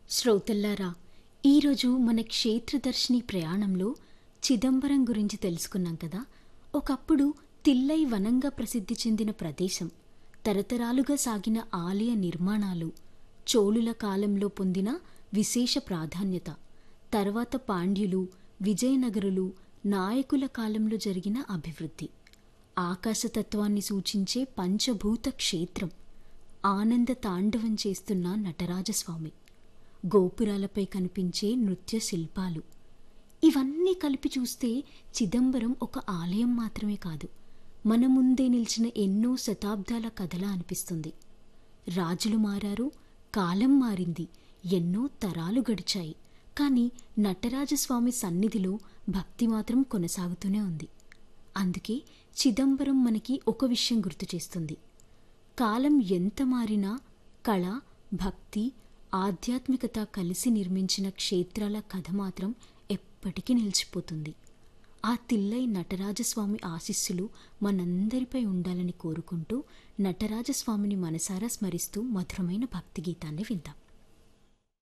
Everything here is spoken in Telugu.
శ్రోతల్లారా ఈరోజు మన క్షేత్రదర్శిని ప్రయాణంలో చిదంబరం గురించి తెలుసుకున్నాం కదా ఒకప్పుడు తిల్లై వనంగా ప్రసిద్ధి చెందిన ప్రదేశం తరతరాలుగా సాగిన ఆలయ నిర్మాణాలు చోళుల కాలంలో పొందిన విశేష ప్రాధాన్యత తర్వాత పాండ్యులు విజయనగరులు నాయకుల కాలంలో జరిగిన అభివృద్ధి ఆకాశతత్వాన్ని సూచించే పంచభూత క్షేత్రం ఆనంద తాండవం చేస్తున్న నటరాజస్వామి గోపురాలపై కనిపించే నృత్య శిల్పాలు ఇవన్నీ కలిపి చూస్తే చిదంబరం ఒక ఆలయం మాత్రమే కాదు మన ముందే నిలిచిన ఎన్నో శతాబ్దాల కథలా అనిపిస్తుంది రాజులు మారారు కాలం మారింది ఎన్నో తరాలు గడిచాయి కానీ నటరాజస్వామి సన్నిధిలో భక్తి మాత్రం కొనసాగుతూనే ఉంది అందుకే చిదంబరం మనకి ఒక విషయం గుర్తు చేస్తుంది కాలం ఎంత మారినా కళ భక్తి ఆధ్యాత్మికత కలిసి నిర్మించిన క్షేత్రాల కథ మాత్రం ఎప్పటికీ నిలిచిపోతుంది ఆ తిల్లై నటరాజస్వామి ఆశీస్సులు మనందరిపై ఉండాలని కోరుకుంటూ నటరాజస్వామిని మనసారా స్మరిస్తూ మధురమైన భక్తి గీతాన్ని విందాం